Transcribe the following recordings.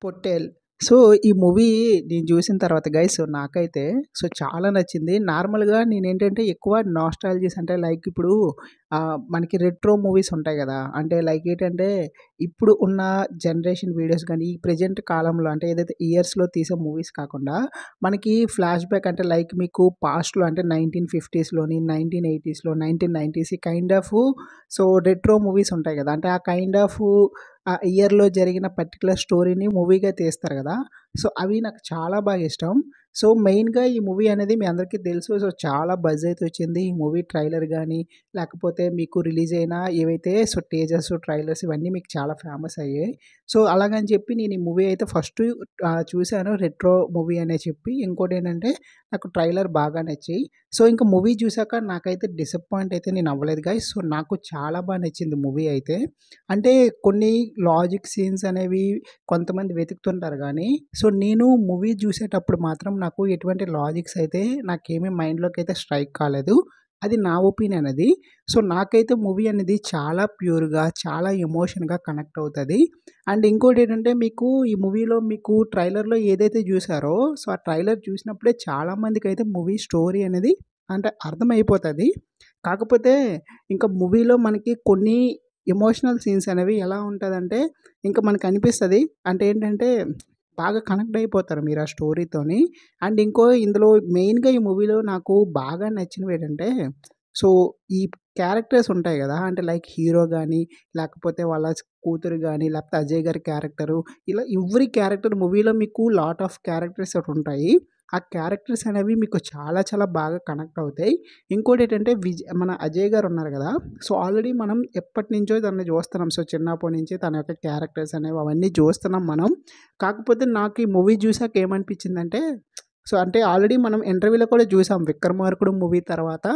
పొట్టేల్ so ఈ movie నేను చూసిన తర్వాత గైస్ నాకైతే సో చాలా నచ్చింది నార్మల్గా నేనేంటంటే ఎక్కువ నాస్టాలజీస్ అంటే లైక్ ఇప్పుడు ఆ, మనకి రెట్రో మూవీస్ ఉంటాయి కదా అంటే లైక్ ఏంటంటే ఇప్పుడు ఉన్న జనరేషన్ వీడియోస్ కానీ ఈ ప్రజెంట్ కాలంలో అంటే ఏదైతే ఇయర్స్లో తీసే మూవీస్ కాకుండా మనకి ఫ్లాష్ బ్యాక్ అంటే లైక్ మీకు పాస్ట్లో అంటే నైన్టీన్ ఫిఫ్టీస్లోని నైన్టీన్ ఎయిటీస్లో నైన్టీన్ నైంటీస్ ఈ kind of so retro movies ఉంటాయి కదా అంటే ఆ కైండ్ ఆఫ్ ఆ ఇయర్లో జరిగిన పర్టికులర్ స్టోరీని మూవీగా తీస్తారు కదా సో అవి నాకు చాలా బాగా ఇష్టం సో మెయిన్గా ఈ మూవీ అనేది మీ అందరికీ తెలుసు సో చాలా బజ్ అయితే వచ్చింది ఈ మూవీ ట్రైలర్ కానీ లేకపోతే మీకు రిలీజ్ అయిన ఏవైతే సో టేజర్స్ ట్రైలర్స్ ఇవన్నీ మీకు చాలా ఫేమస్ అయ్యాయి సో అలాగని చెప్పి నేను ఈ మూవీ అయితే ఫస్ట్ చూశాను రెట్రో మూవీ అనే చెప్పి ఇంకోటి ఏంటంటే నాకు ట్రైలర్ బాగా నచ్చి సో ఇంకా మూవీ చూసాక నాకైతే డిసప్పాయింట్ అయితే నేను అవ్వలేదు గాయస్ సో నాకు చాలా బాగా నచ్చింది మూవీ అయితే అంటే కొన్ని లాజిక్ సీన్స్ అనేవి కొంతమంది వెతుకుతుంటారు కానీ సో నేను మూవీ చూసేటప్పుడు మాత్రం నాకు ఎటువంటి లాజిక్స్ అయితే నాకేమీ మైండ్లోకి అయితే స్ట్రైక్ కాలేదు అది నా ఒపీనియన్ అది సో నాకైతే మూవీ అనేది చాలా ప్యూర్గా చాలా ఎమోషన్గా కనెక్ట్ అవుతుంది అండ్ ఇంకోటి ఏంటంటే మీకు ఈ మూవీలో మీకు ట్రైలర్లో ఏదైతే చూసారో సో ఆ ట్రైలర్ చూసినప్పుడే చాలామందికి అయితే మూవీ స్టోరీ అనేది అంటే అర్థమైపోతుంది కాకపోతే ఇంకా మూవీలో మనకి కొన్ని ఎమోషనల్ సీన్స్ అనేవి ఎలా ఉంటుందంటే ఇంకా మనకు అనిపిస్తుంది అంటే ఏంటంటే బాగా కనెక్ట్ అయిపోతారు మీరు ఆ స్టోరీతోని అండ్ ఇంకో ఇందులో మెయిన్గా ఈ మూవీలో నాకు బాగా నచ్చినవి ఏంటంటే సో ఈ క్యారెక్టర్స్ ఉంటాయి కదా అంటే లైక్ హీరో కానీ లేకపోతే వాళ్ళ కూతురు కానీ లేకపోతే అజయ్ గారి క్యారెక్టరు ఇలా ఎవ్రీ క్యారెక్టర్ మూవీలో మీకు లాట్ ఆఫ్ క్యారెక్టర్స్ ఒకటి ఉంటాయి ఆ క్యారెక్టర్స్ అనేవి మీకు చాలా చాలా బాగా కనెక్ట్ అవుతాయి ఇంకోటి ఏంటంటే విజ్ మన అజయ్ గారు ఉన్నారు కదా సో ఆల్రెడీ మనం ఎప్పటి నుంచో తనని చూస్తున్నాం సో చిన్నప్పటి నుంచి తన యొక్క క్యారెక్టర్స్ అనేవి అవన్నీ చూస్తున్నాం మనం కాకపోతే నాకు ఈ మూవీ చూసాక ఏమనిపించిందంటే సో అంటే ఆల్రెడీ మనం ఇంటర్వ్యూలో కూడా చూసాం విక్రమార్కుడు మూవీ తర్వాత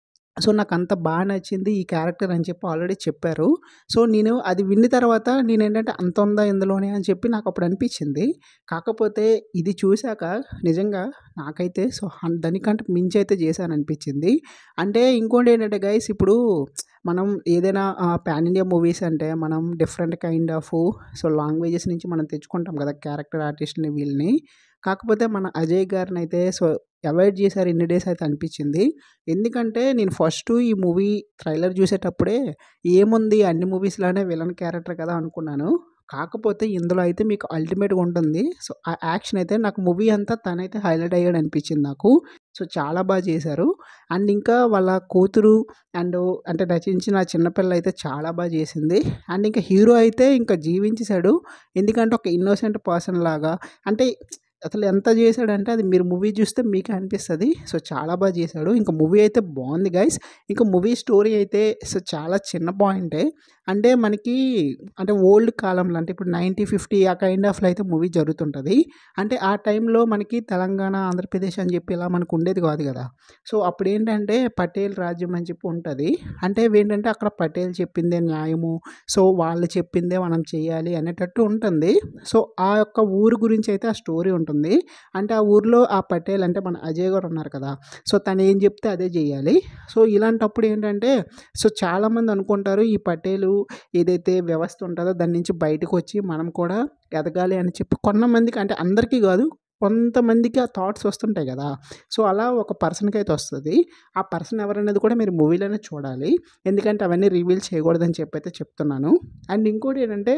సో నాకు అంత బాగా నచ్చింది ఈ క్యారెక్టర్ అని చెప్పి ఆల్రెడీ చెప్పారు సో నేను అది విన్న తర్వాత నేను ఏంటంటే అంత ఉందా ఇందులోనే అని చెప్పి నాకు అప్పుడు అనిపించింది కాకపోతే ఇది చూశాక నిజంగా నాకైతే సో హన్- దానికంటే మించి అయితే చేశాను అనిపించింది అంటే ఇంకోటి ఏంటంటే గైస్ ఇప్పుడు మనం ఏదైనా పాన్ ఇండియా మూవీస్ అంటే మనం different kind of so languages నుంచి మనం తెచ్చుకుంటాం కదా క్యారెక్టర్ ఆర్టిస్ట్ని వీళ్ళని కాకపోతే మన అజయ్ గారిని అయితే సో అవాయిడ్ చేశారు ఇన్ని డేస్ అయితే అనిపించింది ఎందుకంటే నేను ఫస్ట్ ఈ మూవీ ట్రైలర్ చూసేటప్పుడే ఏముంది అన్ని మూవీస్లోనే విలన్ క్యారెక్టర్ కదా అనుకున్నాను కాకపోతే ఇందులో అయితే మీకు అల్టిమేట్గా ఉంటుంది సో ఆ యాక్షన్ అయితే నాకు మూవీ అంతా తనైతే హైలైట్ అయ్యాడు అనిపించింది నాకు సో చాలా బాగా చేశారు అండ్ ఇంకా వాళ్ళ కూతురు అండ్ అంటే నటించిన ఆ చిన్నపిల్ల అయితే చాలా బాగా చేసింది అండ్ ఇంకా హీరో అయితే ఇంకా జీవించేశాడు ఎందుకంటే ఒక ఇన్నోసెంట్ పర్సన్ లాగా అంటే అసలు ఎంత చేశాడంటే అది మీరు మూవీ చూస్తే మీకు అనిపిస్తుంది సో చాలా బాగా చేశాడు ఇంకా మూవీ అయితే బాగుంది గైస్ ఇంకా మూవీ స్టోరీ అయితే సో చాలా చిన్న పాయింటే అంటే మనకి అంటే ఓల్డ్ కాలంలో అంటే ఇప్పుడు నైంటీ ఫిఫ్టీ ఆ కైండ్ ఆఫ్లో అయితే మూవీ జరుగుతుంటుంది అంటే ఆ టైంలో మనకి తెలంగాణ ఆంధ్రప్రదేశ్ అని చెప్పి ఇలా మనకు ఉండేది కాదు కదా సో అప్పుడు ఏంటంటే పటేల్ రాజ్యం అని చెప్పి ఉంటుంది అంటే ఏంటంటే అక్కడ పటేల్ చెప్పిందే న్యాయము సో వాళ్ళు చెప్పిందే మనం చేయాలి అనేటట్టు ఉంటుంది సో ఆ యొక్క ఊరు గురించి అయితే ఆ స్టోరీ ఉంటుంది అంటే ఆ ఊర్లో ఆ పటేల్ అంటే మన అజయ్ గారు ఉన్నారు కదా సో తను ఏం చెప్తే అదే చేయాలి సో ఇలాంటప్పుడు ఏంటంటే సో చాలామంది అనుకుంటారు ఈ పటేలు ఏదైతే వ్యవస్థ ఉంటుందో దాని నుంచి బయటకు వచ్చి మనం కూడా ఎదగాలి అని చెప్పి కొంతమందికి అంటే అందరికీ కాదు కొంతమందికి ఆ థాట్స్ వస్తుంటాయి కదా సో అలా ఒక పర్సన్కి అయితే వస్తుంది ఆ పర్సన్ ఎవరనేది కూడా మీరు మూవీలోనే చూడాలి ఎందుకంటే అవన్నీ రివీల్ చేయకూడదని చెప్పి అయితే చెప్తున్నాను అండ్ ఇంకోటి ఏంటంటే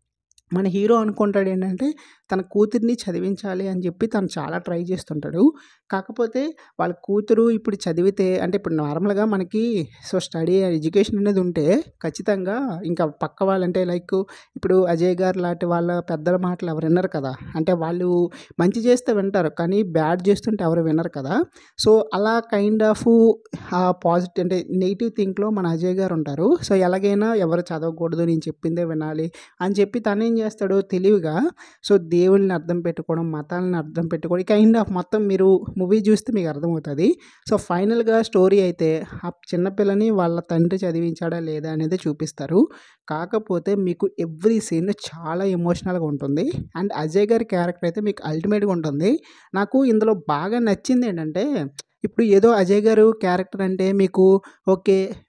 మన హీరో అనుకుంటాడు ఏంటంటే తన కూతుర్ని చదివించాలి అని చెప్పి తను చాలా ట్రై చేస్తుంటాడు కాకపోతే వాళ్ళ కూతురు ఇప్పుడు చదివితే అంటే ఇప్పుడు నార్మల్గా మనకి సో స్టడీ ఎడ్యుకేషన్ అనేది ఉంటే ఖచ్చితంగా ఇంకా పక్క వాళ్ళంటే లైక్ ఇప్పుడు అజయ్ గారు లాంటి వాళ్ళ పెద్దల మాటలు ఎవరు వినరు కదా అంటే వాళ్ళు మంచి చేస్తే వింటారు కానీ బ్యాడ్ చేస్తుంటే ఎవరు వినరు కదా సో అలా కైండ్ ఆఫ్ పాజిటివ్ అంటే నెగిటివ్ థింక్లో మన అజయ్ గారు ఉంటారు సో ఎలాగైనా ఎవరు చదవకూడదు నేను చెప్పిందే వినాలి అని చెప్పి తను ఏం చేస్తాడు తెలివిగా సో దేవుళ్ళని అర్థం పెట్టుకోవడం మతాలను అర్థం పెట్టుకోవడం కైండ్ ఆఫ్ మొత్తం మీరు మూవీ చూస్తే మీకు అర్థమవుతుంది సో ఫైనల్గా స్టోరీ అయితే ఆ చిన్నపిల్లని వాళ్ళ తండ్రి చదివించాడా లేదా అనేది చూపిస్తారు కాకపోతే మీకు ఎవ్రీ సీన్ చాలా ఎమోషనల్గా ఉంటుంది అండ్ అజయ్ గారి క్యారెక్టర్ అయితే మీకు అల్టిమేట్గా ఉంటుంది నాకు ఇందులో బాగా నచ్చింది ఏంటంటే ఇప్పుడు ఏదో అజయ్ గారు క్యారెక్టర్ అంటే మీకు ఓకే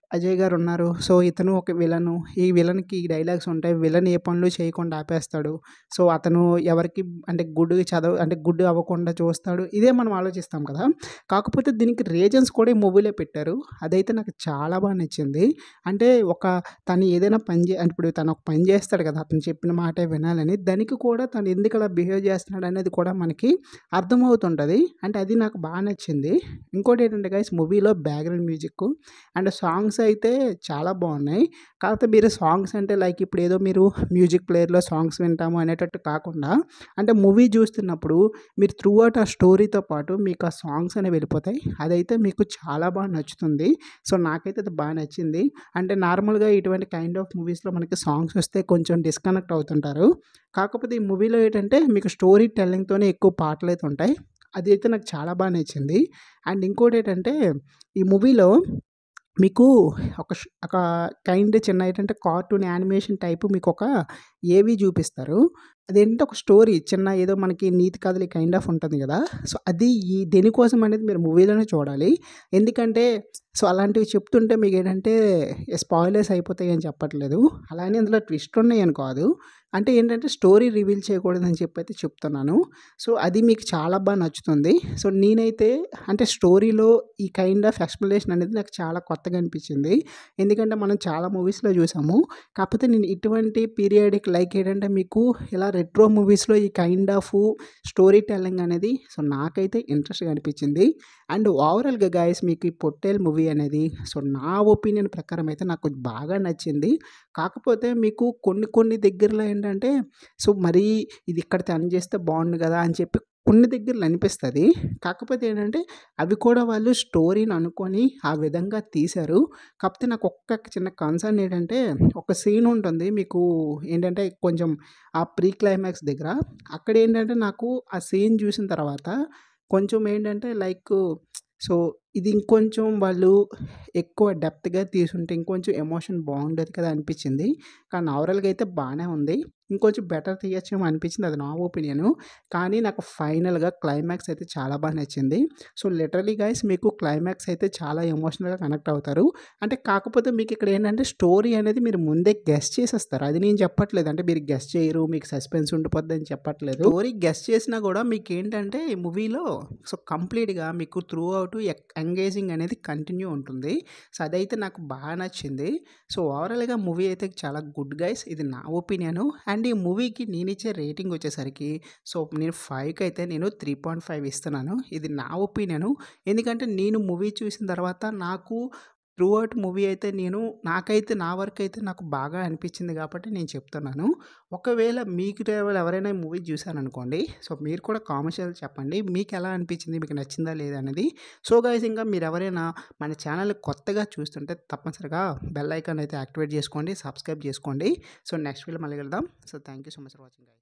అజయ్ గారు ఉన్నారు సో ఇతను ఒక విలను ఈ విలన్కి ఈ డైలాగ్స్ ఉంటాయి విలన్ ఏ పనులు చేయకుండా ఆపేస్తాడు సో అతను ఎవరికి అంటే గుడ్ చదవ అంటే గుడ్ అవ్వకుండా చూస్తాడు ఇదే మనం ఆలోచిస్తాం కదా కాకపోతే దీనికి రీజన్స్ కూడా ఈ మూవీలో పెట్టారు అదైతే నాకు చాలా బాగా నచ్చింది అంటే ఒక తను ఏదైనా పని చే అంటే ఇప్పుడు తను ఒక పని చేస్తాడు కదా అతను చెప్పిన మాటే వినాలని దానికి కూడా తను ఎందుకు అలా బిహేవ్ చేస్తున్నాడు అనేది కూడా మనకి అర్థమవుతుంటుంది అంటే అది నాకు బాగా నచ్చింది ఇంకోటి ఏంటంటే గైస్ మూవీలో బ్యాక్గ్రౌండ్ మ్యూజిక్ అండ్ సాంగ్స్ అయితే చాలా బాగున్నాయి కాకపోతే మీరు సాంగ్స్ అంటే లైక్ ఇప్పుడు ఏదో మీరు మ్యూజిక్ ప్లేయర్లో సాంగ్స్ వింటాము అనేటట్టు కాకుండా అంటే మూవీ చూస్తున్నప్పుడు మీరు త్రూ అవుట్ ఆ స్టోరీతో పాటు మీకు ఆ సాంగ్స్ అనేవి వెళ్ళిపోతాయి అదైతే మీకు చాలా బాగా నచ్చుతుంది సో నాకైతే అది బాగా నచ్చింది అంటే నార్మల్గా ఇటువంటి కైండ్ ఆఫ్ మూవీస్లో మనకి సాంగ్స్ వస్తే కొంచెం డిస్కనెక్ట్ అవుతుంటారు కాకపోతే ఈ మూవీలో ఏంటంటే మీకు స్టోరీ టెల్లింగ్తోనే ఎక్కువ పాటలు అయితే ఉంటాయి అది అయితే నాకు చాలా బాగా నచ్చింది అండ్ ఇంకోటి ఏంటంటే ఈ మూవీలో మీకు ఒక ష్ ఒక కైండ్ చిన్న ఏంటంటే కార్టూన్ యానిమేషన్ టైపు మీకు ఒక ఏవి చూపిస్తారు అదేంటంటే ఒక స్టోరీ చిన్న ఏదో మనకి నీతి కథలు కైండ్ ఆఫ్ ఉంటుంది కదా సో అది ఈ దేనికోసం అనేది మీరు మూవీలోనే చూడాలి ఎందుకంటే సో అలాంటివి చెప్తుంటే మీకు ఏంటంటే స్పాయిలర్స్ అయిపోతాయి అని చెప్పట్లేదు అలానే అందులో ట్విస్ట్ ఉన్నాయి అని కాదు అంటే ఏంటంటే స్టోరీ రివీల్ చేయకూడదని చెప్పి అయితే చెప్తున్నాను సో అది మీకు చాలా బాగా నచ్చుతుంది సో నేనైతే అంటే స్టోరీలో ఈ కైండ్ ఆఫ్ ఎక్స్ప్లెనేషన్ అనేది నాకు చాలా కొత్తగా అనిపించింది ఎందుకంటే మనం చాలా మూవీస్లో చూసాము కాకపోతే నేను ఇటువంటి పీరియాడిక్ లైక్ ఏంటంటే మీకు ఇలా రెట్రో మూవీస్లో ఈ కైండ్ ఆఫ్ స్టోరీ టెల్లింగ్ అనేది సో నాకైతే ఇంట్రెస్ట్గా అనిపించింది అండ్ ఓవరాల్గా గాయస్ మీకు ఈ పొట్టేల్ మూవీ అనేది సో నా ఒపీనియన్ ప్రకారం అయితే నాకు బాగా నచ్చింది కాకపోతే మీకు కొన్ని కొన్ని దగ్గరలో ఏంటంటే సో మరీ ఇది ఇక్కడ తను చేస్తే బాగుండు కదా అని చెప్పి కొన్ని దగ్గరలో అనిపిస్తుంది కాకపోతే ఏంటంటే అవి కూడా వాళ్ళు స్టోరీని అనుకొని ఆ విధంగా తీశారు కాకపోతే నాకు ఒక్క చిన్న కన్సర్న్ ఏంటంటే ఒక సీన్ ఉంటుంది మీకు ఏంటంటే కొంచెం ఆ ప్రీ క్లైమాక్స్ దగ్గర అక్కడ ఏంటంటే నాకు ఆ సీన్ చూసిన తర్వాత కొంచెం ఏంటంటే లైక్ సో ఇది ఇంకొంచెం వాళ్ళు ఎక్కువ డెప్త్గా తీసుంటే ఇంకొంచెం ఎమోషన్ బాగుండేది కదా అనిపించింది కానీ ఓవరాల్గా అయితే బాగానే ఉంది ఇంకొంచెం బెటర్ తీయచ్చేమో అనిపించింది అది నా ఒపీనియన్ కానీ నాకు ఫైనల్గా క్లైమాక్స్ అయితే చాలా బాగా నచ్చింది సో లిటరలీ గైస్ మీకు క్లైమాక్స్ అయితే చాలా ఎమోషనల్గా కనెక్ట్ అవుతారు అంటే కాకపోతే మీకు ఇక్కడ ఏంటంటే స్టోరీ అనేది మీరు ముందే గెస్ట్ చేసేస్తారు అది నేను చెప్పట్లేదు అంటే మీరు గెస్ట్ చేయరు మీకు సస్పెన్స్ ఉండిపోద్ది అని చెప్పట్లేదు స్టోరీ గెస్ట్ చేసినా కూడా మీకు ఏంటంటే ఈ మూవీలో సో కంప్లీట్గా మీకు త్రూ అవుట్ ఎంగేజింగ్ అనేది కంటిన్యూ ఉంటుంది సో అదైతే నాకు బాగా నచ్చింది సో ఓవరాల్గా మూవీ అయితే చాలా గుడ్ గైస్ ఇది నా ఒపీనియన్ అండ్ ఈ మూవీకి నేను ఇచ్చే రేటింగ్ వచ్చేసరికి సో నేను ఫైవ్కి అయితే నేను త్రీ పాయింట్ ఫైవ్ ఇస్తున్నాను ఇది నా ఒపీనియన్ ఎందుకంటే నేను మూవీ చూసిన తర్వాత నాకు త్రూ అవుట్ మూవీ అయితే నేను నాకైతే నా వరకు అయితే నాకు బాగా అనిపించింది కాబట్టి నేను చెప్తున్నాను ఒకవేళ మీకు ఎవరైనా మూవీ చూసారనుకోండి సో మీరు కూడా కామర్షియల్ చెప్పండి మీకు ఎలా అనిపించింది మీకు నచ్చిందా లేదా అనేది సో గైస్ ఇంకా మీరు ఎవరైనా మన ఛానల్ కొత్తగా చూస్తుంటే తప్పనిసరిగా బెల్ ఐకాన్ అయితే యాక్టివేట్ చేసుకోండి సబ్స్క్రైబ్ చేసుకోండి సో నెక్స్ట్ వీడియో మళ్ళీ వెళ్దాం so thank you so much for watching